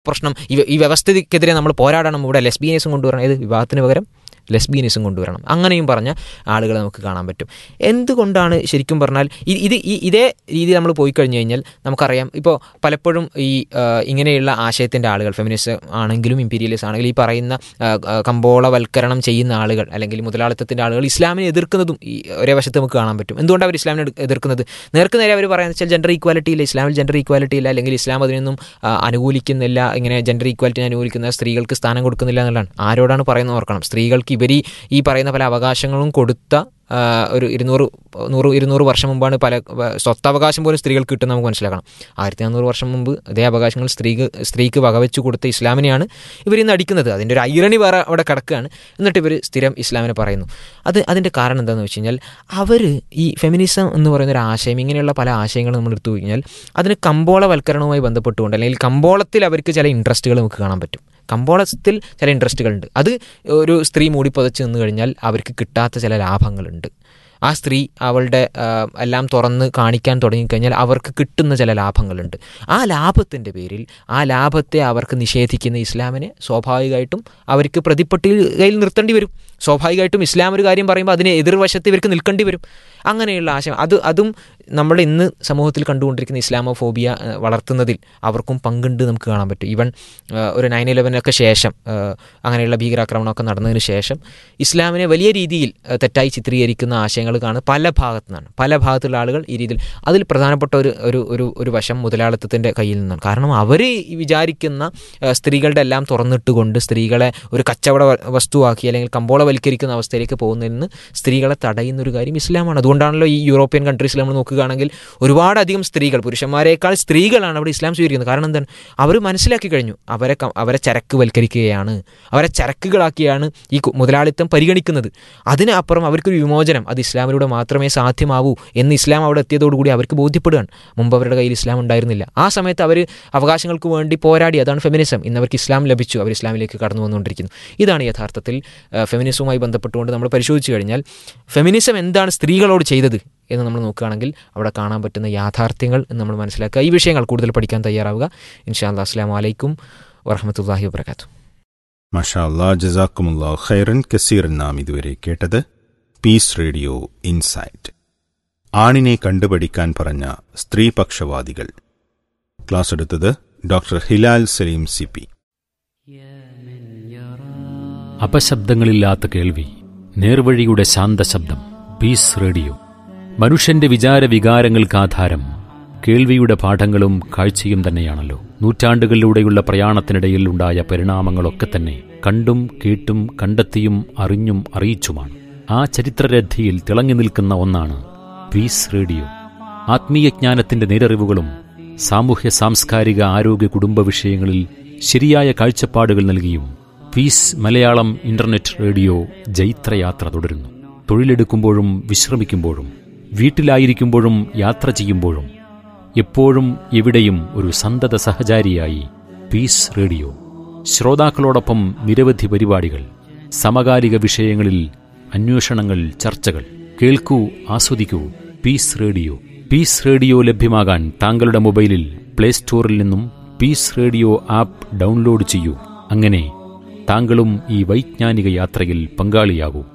പ്രശ്നം ഈ ഈ വ്യവസ്ഥയ്ക്കെതിരെ നമ്മൾ പോരാടണം ഇവിടെ ലെസ്ബിയനിസം കൊണ്ടുവരണം ഏത് വിവാഹത്തിന് പകരം ലെസ്ബിയനിസം കൊണ്ടുവരണം അങ്ങനെയും പറഞ്ഞ ആളുകളെ നമുക്ക് കാണാൻ പറ്റും എന്തുകൊണ്ടാണ് ശരിക്കും പറഞ്ഞാൽ ഇ- ഇത് ഈ ഇതേ രീതി നമ്മൾ പോയി കഴിഞ്ഞു കഴിഞ്ഞാൽ നമുക്കറിയാം ഇപ്പോൾ പലപ്പോഴും ഈ ആ, ഇങ്ങനെയുള്ള ആശയത്തിൻ്റെ ആളുകൾ ഫെമിനിസ്റ്റ് ആണെങ്കിലും ഇമ്പീരിയലിസ്റ്റ് ആണെങ്കിലും ഈ പറയുന്ന ആ, ആ, കമ്പോളവൽക്കരണം ചെയ്യുന്ന ആളുകൾ അല്ലെങ്കിൽ മുതലാളിത്തത്തിൻ്റെ ആളുകൾ ഇസ്ലാമിനെ എതിർക്കുന്നതും ഈ ഒരേ വശത്ത് നമുക്ക് കാണാൻ പറ്റും എന്തുകൊണ്ടാണ് അവർ ഇസ്ലാമിനെ എതിർ- എതിർക്കുന്നത് നേർക്ക് നേരെ അവർ പറയുന്നത് വെച്ചാൽ ജെൻഡർ ഈക്വാലിറ്റി ഇല്ല ഇസ്ലാമിൽ ജെൻഡർ ഈക്വാലിറ്റി ഇല്ല അല്ലെങ്കിൽ ഇസ്ലാം അതിനൊന്നും ആ, അനുകൂലിക്കുന്നില്ല ഇങ്ങനെ ജെൻഡർ ഈക്വാലിറ്റിനെ അനുകൂലിക്കുന്ന സ്ത്രീകൾക്ക് സ്ഥാനം കൊടുക്കുന്നില്ല എന്നുള്ളതാണ് ആരോടാണ് പറയുന്നത് ഓർക്കണം സ്ത്രീകൾക്ക് ഇവർ ഈ പറയുന്ന പല അവകാശങ്ങളും കൊടുത്ത ആ, ഒരു ഇരുന്നൂറ് നൂറ് ഇരുന്നൂറ് വർഷം മുമ്പാണ് പല വ- സ്വത്തവകാശം പോലും സ്ത്രീകൾക്ക് കിട്ടുന്നത് നമുക്ക് മനസ്സിലാക്കണം ആയിരത്തി നാനൂറ് വർഷം മുമ്പ് അതേ അവകാശങ്ങൾ സ്ത്രീക്ക് സ്ത്രീക്ക് വകവെച്ച് കൊടുത്ത ഇസ്ലാമിനെയാണ് ഇവർ ഇന്ന് അടിക്കുന്നത് അതിൻ്റെ ഒരു ഐറണി വേറെ അവിടെ കിടക്കുകയാണ് എന്നിട്ട് ഇവർ സ്ഥിരം ഇസ്ലാമിനെ പറയുന്നു അത് അതിൻ്റെ കാരണം എന്താണെന്ന് വെച്ച് കഴിഞ്ഞാൽ അവർ ഈ ഫെമിനിസം എന്ന് പറയുന്ന ഒരു ആശയം ഇങ്ങനെയുള്ള പല ആശയങ്ങളും നമ്മൾ എടുത്തു കഴിഞ്ഞാൽ അതിന് കമ്പോളവൽക്കരണവുമായി ബന്ധപ്പെട്ടുകൊണ്ട് അല്ലെങ്കിൽ കമ്പോളത്തിൽ അവർക്ക് ചില ഇൻട്രസ്റ്റുകൾ നമുക്ക് കാണാൻ പറ്റും കമ്പോളത്തിൽ ചില ഇൻട്രസ്റ്റുകളുണ്ട് അത് ഒരു സ്ത്രീ മൂടിപ്പതച്ച് നിന്ന് കഴിഞ്ഞാൽ അവർക്ക് കിട്ടാത്ത ചില ലാഭങ്ങളുണ്ട് ആ സ്ത്രീ അവളുടെ ആ, എല്ലാം തുറന്ന് കാണിക്കാൻ തുടങ്ങിക്കഴിഞ്ഞാൽ അവർക്ക് കിട്ടുന്ന ചില ലാഭങ്ങളുണ്ട് ആ ലാഭത്തിൻ്റെ പേരിൽ ആ ലാഭത്തെ അവർക്ക് നിഷേധിക്കുന്ന ഇസ്ലാമിനെ സ്വാഭാവികമായിട്ടും അവർക്ക് പ്രതിപ്പട്ടികയിൽ നിർത്തേണ്ടി വരും സ്വാഭാവികമായിട്ടും ഇസ്ലാം ഒരു കാര്യം പറയുമ്പോൾ അതിന് എതിർവശത്ത് ഇവർക്ക് നിൽക്കേണ്ടി വരും അങ്ങനെയുള്ള ആശയം അത് അതും നമ്മൾ ഇന്ന് സമൂഹത്തിൽ കണ്ടുകൊണ്ടിരിക്കുന്ന ഇസ്ലാമോഫോബിയ ഏഹ്, വളർത്തുന്നതിൽ അവർക്കും പങ്കുണ്ട് നമുക്ക് കാണാൻ പറ്റും ഈവൻ ഏഹ്, ഒരു നയൻ ഇലവനൊക്കെ ശേഷം ഏഹ്, അങ്ങനെയുള്ള ഭീകരാക്രമണമൊക്കെ നടന്നതിന് ശേഷം ഇസ്ലാമിനെ വലിയ രീതിയിൽ ഏഹ്, തെറ്റായി ചിത്രീകരിക്കുന്ന ആശയങ്ങൾ കാണുന്നത് പല ഭാഗത്തു നിന്നാണ് പല ഭാഗത്തുള്ള ആളുകൾ ഈ രീതിയിൽ അതിൽ പ്രധാനപ്പെട്ട ഒരു ഒരു ഒരു ഒരു വശം മുതലാളിത്തത്തിൻ്റെ കയ്യിൽ നിന്നാണ് കാരണം അവർ വിചാരിക്കുന്ന ഏഹ്, സ്ത്രീകളുടെ എല്ലാം തുറന്നിട്ടുകൊണ്ട് സ്ത്രീകളെ ഒരു കച്ചവട വ- വസ്തുവാക്കി അല്ലെങ്കിൽ കമ്പോളവൽക്കരിക്കുന്ന അവസ്ഥയിലേക്ക് പോകുന്നതിൽ നിന്ന് സ്ത്രീകളെ തടയുന്ന ഒരു കാര്യം ഇസ്ലാമാണ് അതുകൊണ്ടാണല്ലോ ഈ യൂറോപ്യൻ കൺട്രീസിൽ നമ്മൾ നോക്കുകയാണെങ്കിൽ ഒരുപാടധികം സ്ത്രീകൾ പുരുഷന്മാരെക്കാൾ സ്ത്രീകളാണ് അവിടെ ഇസ്ലാം സ്വീകരിക്കുന്നത് കാരണം എന്താണ് അവർ മനസ്സിലാക്കി കഴിഞ്ഞു അവരെ ക- അവരെ ചരക്ക് വൽക്കരിക്കുകയാണ് അവരെ ചരക്കുകളാക്കിയാണ് ഈ കു- മുതലാളിത്തം പരിഗണിക്കുന്നത് അതിനപ്പുറം അവർക്കൊരു വിമോചനം അത് ഇസ്ലാമിലൂടെ മാത്രമേ സാധ്യമാവൂ എന്ന് ഇസ്ലാം അവിടെ എത്തിയതോടുകൂടി അവർക്ക് ബോധ്യപ്പെടുകയാണ് മുമ്പ് അവരുടെ കയ്യിൽ ഇസ്ലാം ഉണ്ടായിരുന്നില്ല ആ സമയത്ത് അവർ അവകാശങ്ങൾക്ക് വേണ്ടി പോരാടി അതാണ് ഫെമിനിസം ഇന്ന് അവർക്ക് ഇസ്ലാം ലഭിച്ചു അവർ ഇസ്ലാമിലേക്ക് കടന്നു വന്നുകൊണ്ടിരിക്കുന്നു ഇതാണ് യഥാർത്ഥത്തിൽ ആ, ഫെമിനിസവുമായി ബന്ധപ്പെട്ടുകൊണ്ട് നമ്മൾ പരിശോധിച്ചു കഴിഞ്ഞാൽ ഫെമിനിസം എന്താണ് സ്ത്രീകളോട് ചെയ്തത് എന്ന് നമ്മൾ നോക്കുകയാണെങ്കിൽ അവിടെ കാണാൻ പറ്റുന്ന യാഥാർത്ഥ്യങ്ങൾ എന്ന് നമ്മൾ മനസ്സിലാക്കുക ഈ വിഷയങ്ങൾ കൂടുതൽ പഠിക്കാൻ തയ്യാറാവുക ഇൻഷാ അല്ലാ അസ്സാം വലൈക്കും വറഹമത്തല്ലാഹി വാബർക്കാത്തു മഷാ അല്ലാ ജസാക്കുമുല്ലാ ഖൈറൻ കസീറൻ നാം ഇതുവരെ കേട്ടത് പീസ് റേഡിയോ ഇൻസൈറ്റ് ആണിനെ കണ്ടുപഠിക്കാൻ പറഞ്ഞ സ്ത്രീപക്ഷവാദികൾ ക്ലാസ് എടുത്തത് doctor Hilal Saleem C P അപശബ്ദങ്ങളില്ലാത്ത കേൾവി നേർവഴിയുടെ ശാന്തശബ്ദം പീസ് റേഡിയോ മനുഷ്യന്റെ വിചാര വികാരങ്ങൾക്ക് ആധാരം കേൾവിയുടെ പാഠങ്ങളും കാഴ്ചയും തന്നെയാണല്ലോ നൂറ്റാണ്ടുകളിലൂടെയുള്ള പ്രയാണത്തിനിടയിൽ ഉണ്ടായ പരിണാമങ്ങളൊക്കെ തന്നെ കണ്ടും കേട്ടും കണ്ടെത്തിയും അറിഞ്ഞും അറിയിച്ചുമാണ് ആ ചരിത്രരഥിയിൽ തിളങ്ങി നിൽക്കുന്ന ഒന്നാണ് പീസ് റേഡിയോ ആത്മീയജ്ഞാനത്തിന്റെ നേരറിവുകളും സാമൂഹ്യ സാംസ്കാരിക ആരോഗ്യ കുടുംബ വിഷയങ്ങളിൽ ശരിയായ കാഴ്ചപ്പാടുകൾ നൽകിയും പീസ് മലയാളം ഇന്റർനെറ്റ് റേഡിയോ ജൈത്രയാത്ര തുടരുന്നു തൊഴിലെടുക്കുമ്പോഴും വിശ്രമിക്കുമ്പോഴും വീട്ടിലായിരിക്കുമ്പോഴും യാത്ര ചെയ്യുമ്പോഴും എപ്പോഴും എവിടെയും ഒരു സന്തത സഹചാരിയായി പീസ് റേഡിയോ ശ്രോതാക്കളോടൊപ്പം നിരവധി പരിപാടികൾ സമകാലിക വിഷയങ്ങളിൽ അന്വേഷണങ്ങൾ ചർച്ചകൾ കേൾക്കൂ ആസ്വദിക്കൂ പീസ് റേഡിയോ പീസ് റേഡിയോ ലഭ്യമാകാൻ താങ്കളുടെ മൊബൈലിൽ പ്ലേ സ്റ്റോറിൽ നിന്നും പീസ് റേഡിയോ ആപ്പ് ഡൗൺലോഡ് ചെയ്യൂ അങ്ങനെ താങ്കളും ഈ വൈജ്ഞാനിക യാത്രയിൽ പങ്കാളിയാകൂ